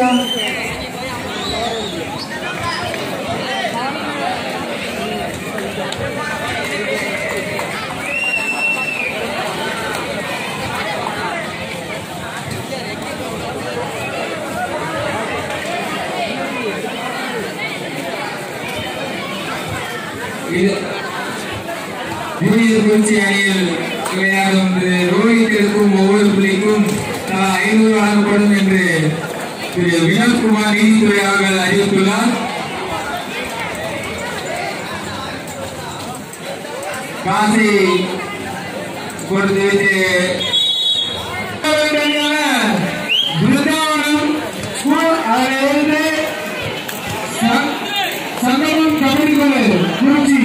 Junior குறிச்சி அணியில் விளையாடும் திரு ரோஹித் எடுக்கும் ஒவ்வொரு புள்ளிக்கும் தலா ஐநூறு வழங்கப்படும் என்று திரு வினோத்குமார் நீதித்துறை அவர்கள் அறிவித்துள்ளார் காசி கொடுத்துவிட்டு பிருந்தாவனம் ஸ்கூல் அதிலிருந்து ச- சங்கமம் கபடி குழு குறிச்சி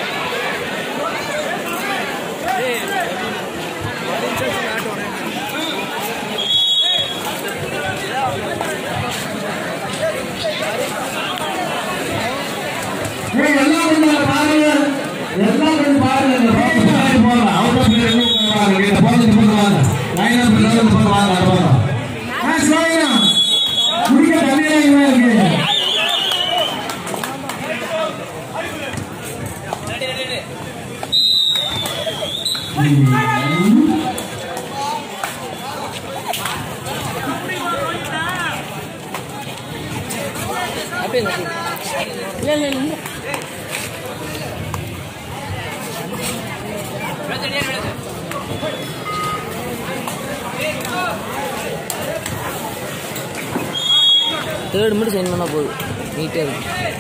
ஏய், எல்லாம் கொஞ்சம் பாருங்க எல்லாம் கொஞ்சம் பாருங்க இந்த போட்டு பின்னாடி போகலாம் அவங்க பின்னாடி இன்னும் கொஞ்சம் வாங்க இந்த போட்டு போட்டு வாங்க லைன் அப் லெவல் போட்டு வாங்க அது போதும் ஆ சோயா குடிக்க தண்ணியா இவன் இருக்கு அப்படியே இல்லை இல்லை இல்லை தேர்ட் மட்டும் சைன் பண்ணால் போதும் நீட்டாக இருக்கும்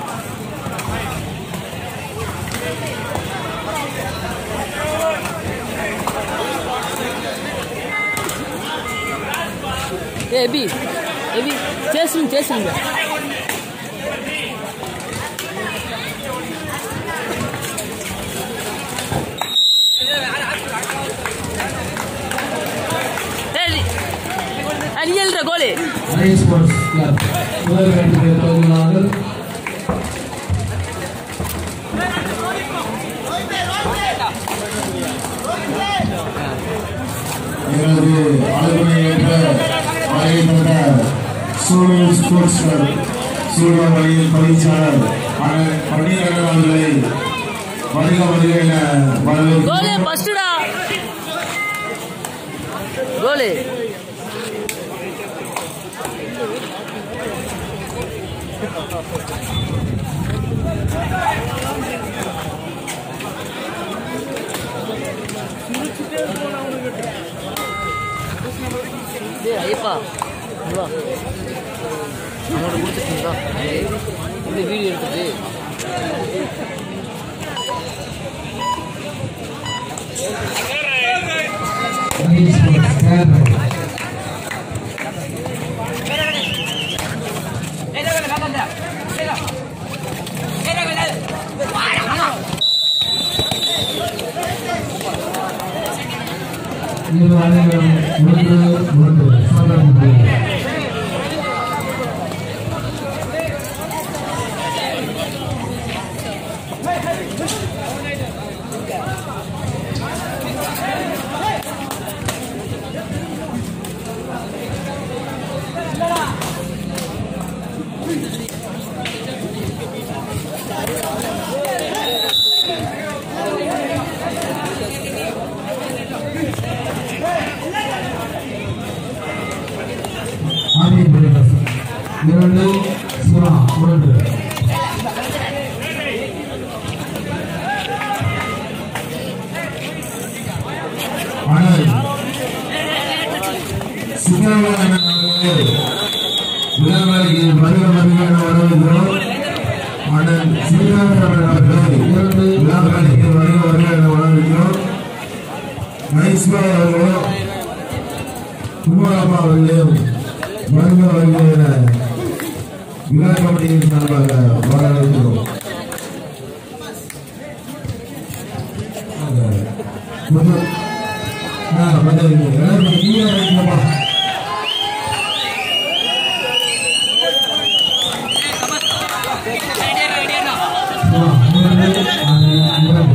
ஏ எபி எபி చేసింది చేసింది அரியல்ற கோலி அரை ஸ்போர்ட்ஸ் கிளப் முதல் கட்டத்தில் தொடங்குகிறார்கள் எங்களது ஆளுமை ஏற்ற வரையை தந்த சூழல் ஸ்போர்ட்ஸ் கிளப் சூழல் வழியில் பயிற்சியாளர் அண்ணன் பன்னீரண்ணன் அவர்களை வருக வருக என கோலி வரவேற்கிறோம் ஃபஸ்ட்டுடா கோலி டேய் ஐயப்பா இங்க வா அவனோட கொடுத்துட்டீங்களா இந்த வீடியோ எடுத்துட்டு அரை ஸ்போர்ட்ஸ் கிளப் இரு அணிகளும் ஒன்று ஒன்று சமம் ஆமி பிரதர்ஸ் இரண்டு சுரா ஒன்று ஆனால் சுப்பிரமணியன் அவர்களே விழாவாளிக்கு வருக வருக என வரவேற்கிறோம் அண்ணன் ஸ்ரீராமன் அவர்களே இரண்டு விழாவாளிக்கு வருக வருக என வரவேற்கிறோம் மைஸ்பா அவர்களே குமாரப்பா அவர்களையும் வருக வருக என விழா கமிட்டியின் சார்பாக வரவேற்கிறோம் கொஞ்சம் ஆ கொஞ்சம் எல்லாரும் கீழே வைங்கப்பா ஆ, மூன்று, ஆறு, இரண்டு.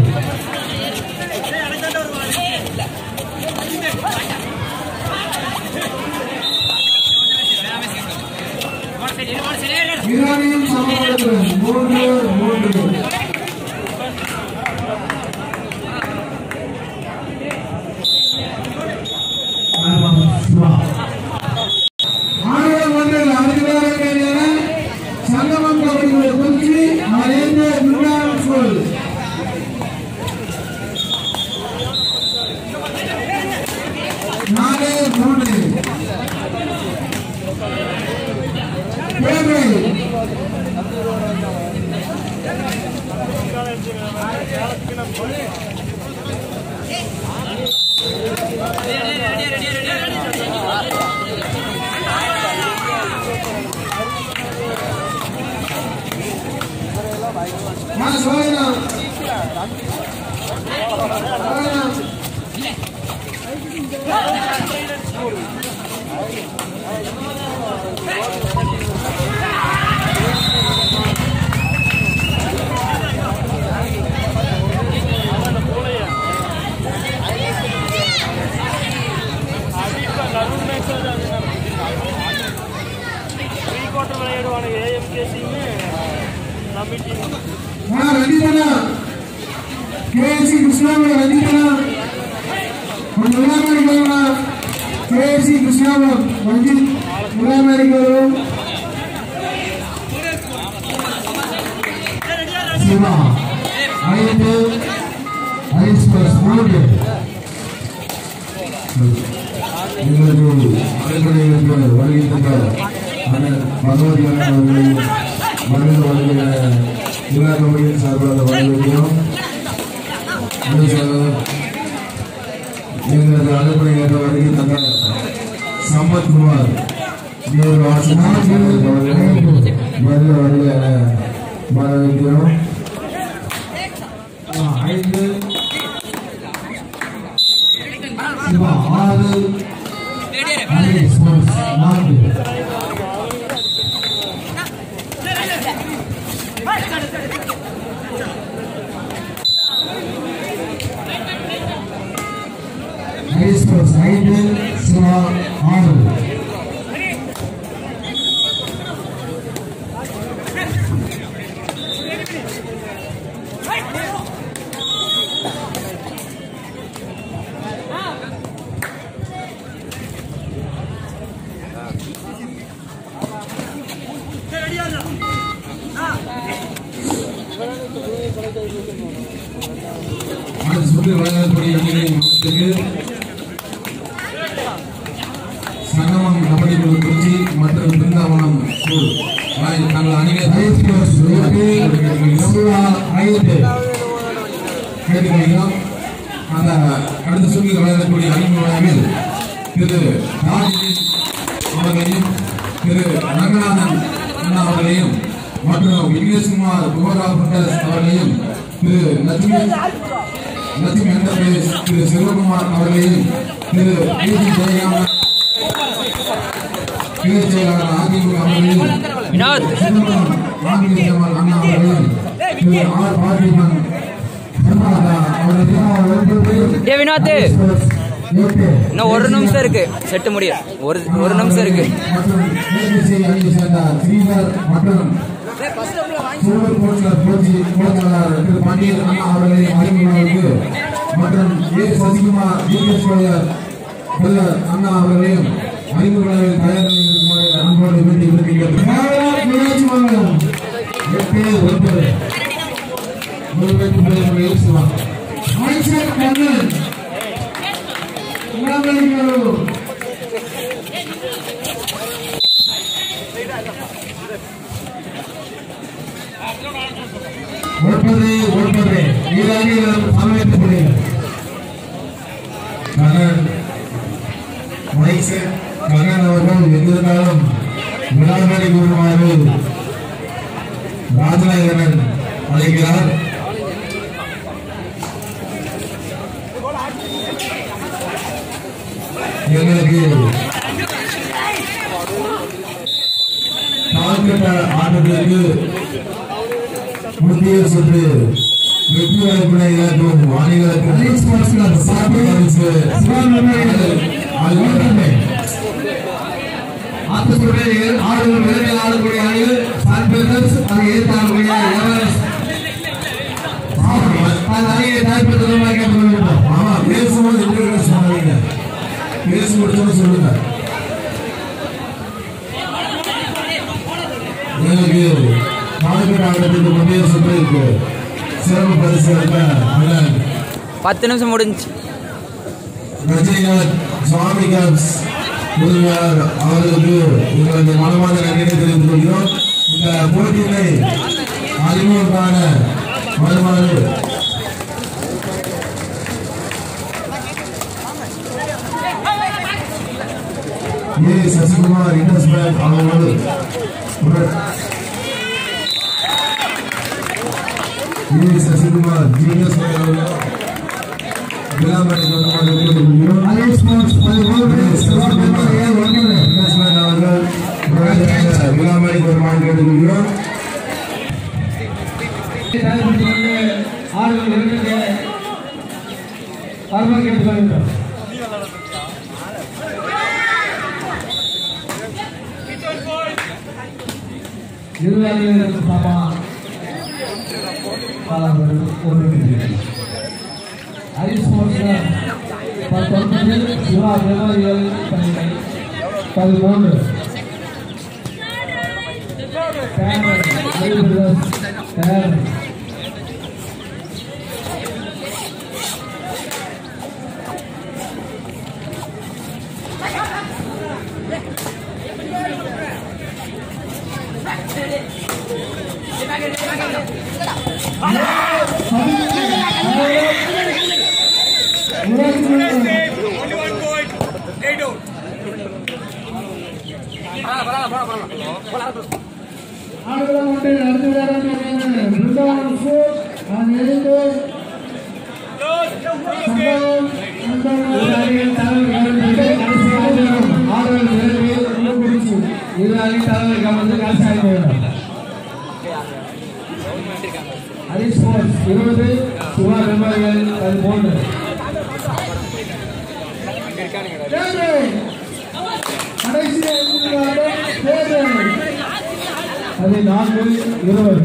ஆ ரஞ்சிதனா கேசி கிருஷ்ணாமணி ரஞ்சிதனா கொஞ்சம் விழாமணி போகணும்னா கேசி கிருஷ்ணாமணி ரஞ்சித் விழாமணி வரும் சிவா ஐந்து ஐந்து பிளஸ் மூன்று எங்களுக்கு அழைப்படைகளுக்கு வருகின்ற அண்ணன் பகவதி அண்ணன் அவர்களை வருகிற வருகிற விழா கமிட்டியின் சார்பாக வரவேற்கிறோம் அதே சார்பாக எங்களது அழைப்படையாக வருகின்ற சம்பத்குமார் நேரு ஆசிரியர் அவர்களை வருக வருக என வரவேற்கிறோம் ஆ, ஐந்து சிவா ஆறு அரை ஸ்போர்ட்ஸ் நான்கு அரை ஸ்போர்ட்ஸ் ஐந்து சிவா ஆறு அடுத்து சொல்லி வழங்கக்கூடிய அணிகளின் மாவட்டத்துக்கு சங்கமம் கபடி குழு திருச்சி மற்றும் பிருந்தாவனம் ஸ்கூல் ஆகிய தங்கள் அணிகள் கேட்டுக்கொள்கிறோம் அந்த அடுத்த சொல்லி வழங்கக்கூடிய அணிமுறையில் திரு ராஜி அவர்களையும் திரு ரங்கநாதன் அண்ணா அவர்களையும் மற்றும் விக்னேஷ்குமார் குமரா பட்டஸ் அவர்களையும் திரு லட்சுமி லட்சுமி என்டர்பிரைஸ் திரு சிவகுமார் அவர்களையும் திரு பிஜி ஜெயகாமன் கிளை செயலாளர் அதிமுக அவர்களையும் வினோத். சிதம்பரம் ஆங்கிலேயம்மன் அண்ணா அவர்களையும் திரு ஆர் பார்த்திபன் ஏ வினோத் இன்னும் ஒரு நிமிஷம் இருக்கு செட்டு முடிய ஒரு ஒரு நிமிஷம் இருக்கு மற்றும் ஏபிசி அணியை சேர்ந்த ஸ்ரீதர் மற்றும் சிறுவர் போலீசார் போச்சு போலீசாளர் திரு பாண்டியன் அண்ணா அவர்களை அறிமுகங்களுக்கு மற்றும் ஏ சசிகுமார் ஜிபிஎஸ் கோயர் பிள்ளர் அண்ணா அவர்களையும் அறிமுகங்களில் தயாரில் இருக்குமாறு அன்போடு வேண்டி விரும்புகிறேன் எட்டு ஒன்பது முழுமைக்கு பேசுவான் மைசூர் கண்ணன் உணவளிக்கிறோம் ஒன்பது ஒன்பது ஈரானியில் சமயத்துப்படுகிறது கண்ணன் மைசூர் கண்ணன் அவர்கள் எங்கிருந்தாலும் விழாமணி கூறுமாறு ராஜநாயகன் அழைக்கிறார் எங்களுக்கு கால்கட்ட ஆட்டத்திற்கு முக்கிய சுற்று வெற்றி வாய்ப்பினை இழக்கும் அணிகளுக்கு சிறப்பு பரிசு ஆத்துக்குடியில் ஆடுகள் விரைவில் ஆடக்கூடிய அணிகள் சார்பில்ஸ் அதை ஏற்றாக்கூடிய எவரெஸ்ட் அந்த அணியை தயாரிப்பதற்காக கேட்டுக்கொள்கிறோம் ஆமா பேசும்போது இன்டர்வியூ சொன்னாங்க பேசி முடிச்சோன்னு சொல்லுங்க எனக்கு காலக்கட்ட ஆட்டத்துக்கு முந்தைய சுற்று இருக்கு சிறப்பு பரிசு அளிக்க அண்ணன் பத்து நிமிஷம் முடிஞ்சு ரஜினிகாந்த் சுவாமிகாந்த் உதவியாளர் அவர்களுக்கு எங்களது மனமான நன்றியை தெரிவித்துக் கொள்கிறோம் இந்த போட்டியினை அறிமுகமான வருமாறு ஏ சசிகுமார் இண்டஸ் பேங்க் அவர்களோடு உடன் ஏ சசிகுமார் ஜீனியஸ் பேங்க் அவர்கள் விளாம்பட்டி கவர்மெண்ட் அதே ஸ்போர்ட்ஸ் அவர்கள் விளாம்பட்டி கவர்மெண்ட் கேட்டுக்கொள்கிறோம் ஆடுகள் இருக்கிறது ஆர்வம் கேட்டுக்கொள்கிறோம் இறுதி அணியினருக்கு சமா காலம் ஒரு ஹரிஸ் மோசன் பத்தொன்பது சிவா மெமோரியல் பதிமூன்று கேமரன் அலிபிரஸ் கேமரன் ஆடுகளம் ஒன்றில் நடந்து வரும் பிருந்தாவன் ஃபோர் நான் எழுந்து சம்பவம் இரு அணி தலைவர் கவர்ந்து கடைசி ஆகி வேண்டும் ஹரிஸ் ஸ்போர்ட்ஸ் இருபது சிவா மெமோரியல் பதிமூன்று அது நான்கு இருபது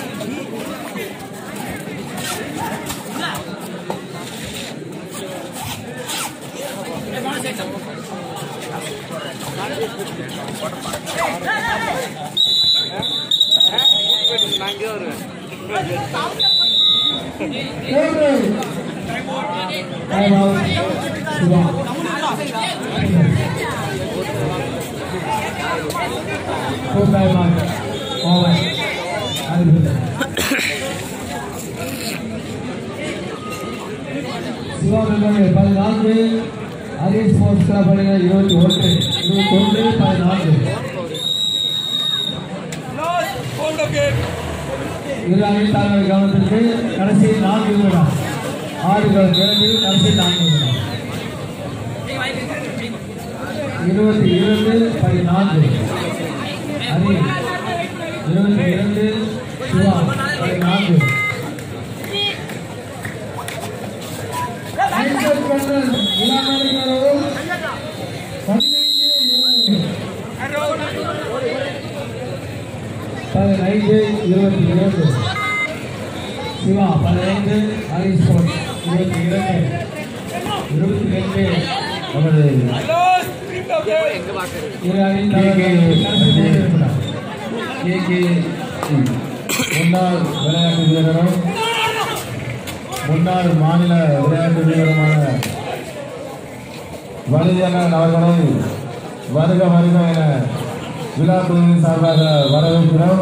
Time out. Siva Full time out. Over. அது சிவகங்கை பதினான்கு ஹரிஸ் ஸ்போர்ட்ஸ் கிளப் அணிகள் இருபத்தி ஒன்று இருபத்தி ஒன்று பதினான்கு இரு அணித்தாளர்கள் கவனத்திற்கு கடைசி நான்கு நிமிடம் ஆடுகள் கிழக்கில் கடைசி நான்கு நிமிடம் இருபத்தி இரண்டு பதினான்கு ஹரி இருபத்தி இரண்டு சிவா பதினான்கு பதினைந்து இருபத்தி இரண்டு சிவா பதினைந்து ஹரிஸ் இருபத்தி இரண்டு இருபத்தி ரெண்டு நமது இரு அணியினர்கள் கடைசி மூன்று நிமிடம். கேகே முன்னாள் விளையாட்டு வீரரும் முன்னாள் மாநில விளையாட்டு வீரருமான வலிதனன் அவர்களை வருக வருக என விழா குழுவின் சார்பாக வரவேற்கிறோம்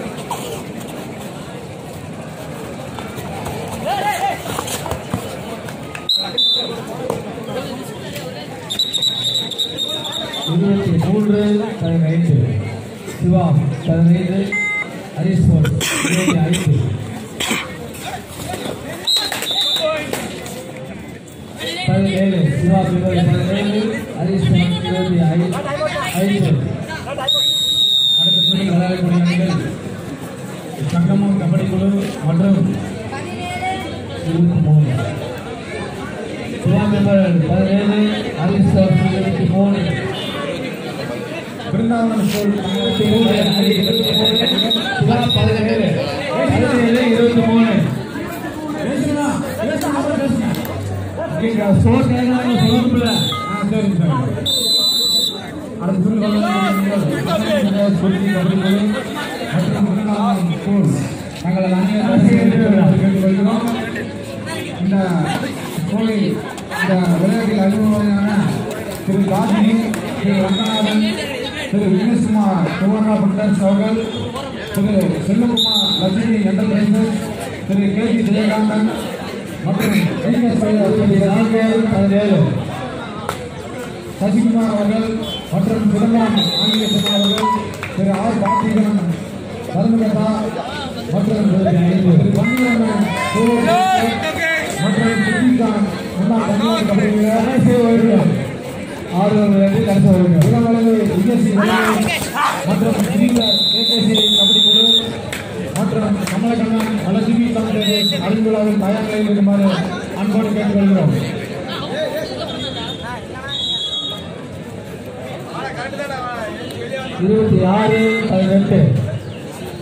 இருபத்தி மூன்று பதினைந்து சிவா பதினைந்து ஹரிஸ் இருபத்தி ஐந்து பதினேழு சிவா பிரிவு பதினேழு ஹரிஸ் இருபத்தி ஐந்து ஐந்து அடுத்த துணை விளையாடக்கூடிய அணிகள் சங்கமம் கபடி குழு மற்றும் இருபத்தி மூணு சிவா மெம்பர் பதினேழு ஹரிஸ் இருபத்தி மூணு பிருந்தாவனம் ஸ்கூல் இருபத்தி மூணு ஹரி இருபத்தி மூணு சிவா பதினேழு பதினேழு இருபத்தி மூணு பேசுங்க பேசுங்க பேசுங்க ஓகேங்க ஸ்கோர் கேட்கறாங்க சொல்லணும்ல ஆ சரிங்க சார் அடுத்த சொல்லி சொல்லி கபடி மற்றும் பிருந்தாவனம் ஸ்கூல் நாங்கள் அனைவரும் கேட்டுக்கொள்கிறோம் இந்த ஸ்கூலில் இந்த விளையாட்டில் அறிமுகமான திரு காசினி திரு ரங்கநாதன் திரு விக்னேஷ்குமார் குமாரா பட்டன்ஸ் அவர்கள் Thiru Selvakumar Lakshmi enterprises Thiru K G Jayakanthan மற்றும் நான்கு பதினேழு சசிகுமார் அவர்கள் மற்றும் சிதம்பரம் ஆங்கிலேசன் அவர்கள் திரு ஆர் கார்த்திகன் தர்மகதா மற்றும் திரு பன்னீரமன் மற்றும் சித்திகாந்த் முன்னாள் தமிழ்நாடு கபடி வீரர் கடைசி வருடம் ஆறு விளையாட்டு கடைசி வருடம் இளவரசு விஜயசி மற்றும் ஸ்ரீதர் கேகேசி கபடி குழு மற்றும் கமலக்கண்ணன் வளர்ச்சி தமிழக அறிந்துள்ளாவின் தயாரில் இருக்குமாறு அன்போடு கேட்டுக்கொள்கிறோம் இருபத்தி ஆறு பதினெட்டு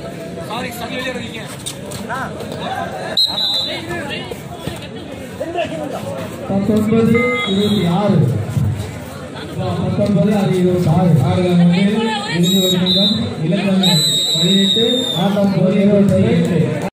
பத்தொன்பது இருபத்தி ஆறு பத்தொன்பது அது இருபத்தி ஆறு ஆடுகளம் ஒன்றில் இறுதி ஒரு நிமிடம் இலக்கம் பதினெட்டு ஆட்டம் போர் இருபத்தி எட்டு